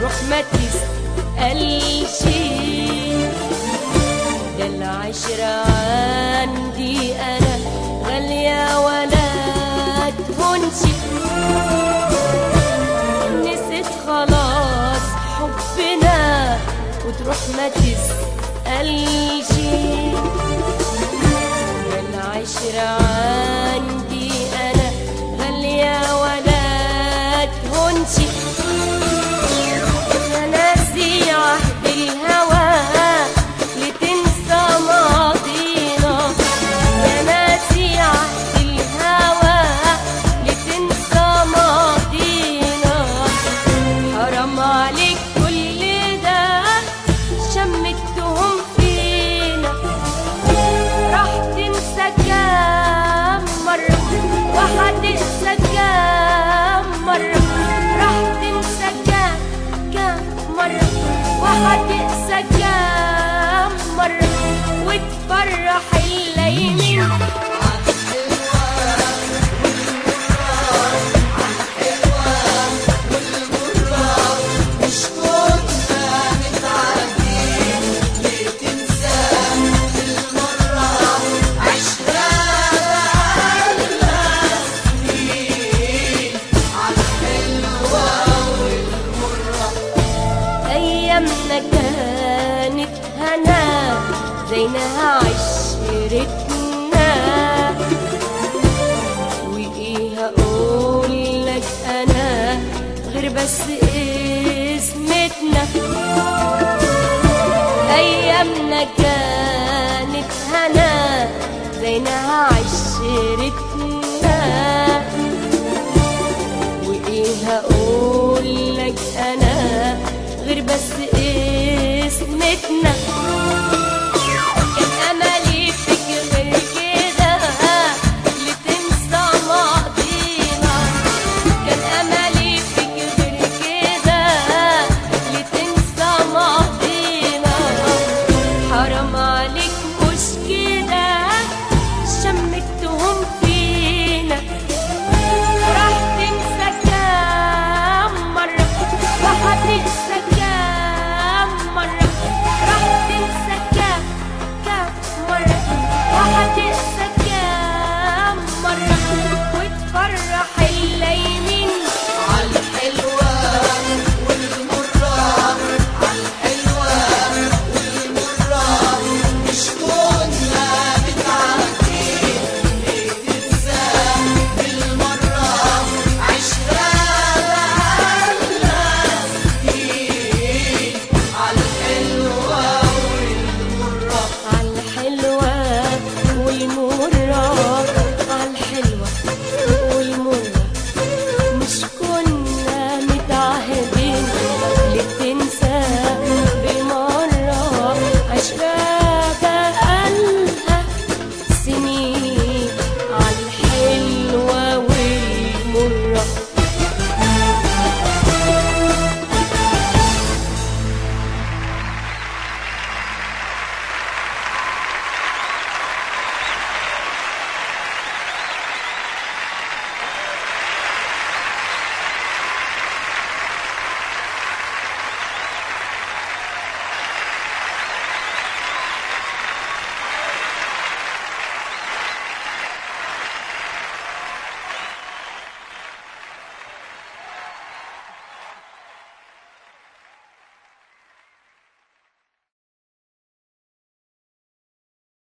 وتروح ما تسألش ده العشرة عندي أنا غالية ولا تهونش نسيت خلاص حبنا وتروح ما تسألش ده العشرة عندي أنا غالية ولا تهونش يا ناسي عهد الهوى لتنسى ماضينا يا ناسي عهد الهوى لتنسى ماضينا حرام عليك كل ده شمتهم فينا راح تنسى كام مرة وهتنسى كام مرة راح تنسى كام كام مرة وهتنسى كام مرة وتفرح الليمين أيامنا كانت هنا زينها عشرتنا وإيه هقول لك أنا غير بس اسمتنا أيامنا كانت هنا زينها عشرتنا وايه هقول لك انا غير بس اسمتنا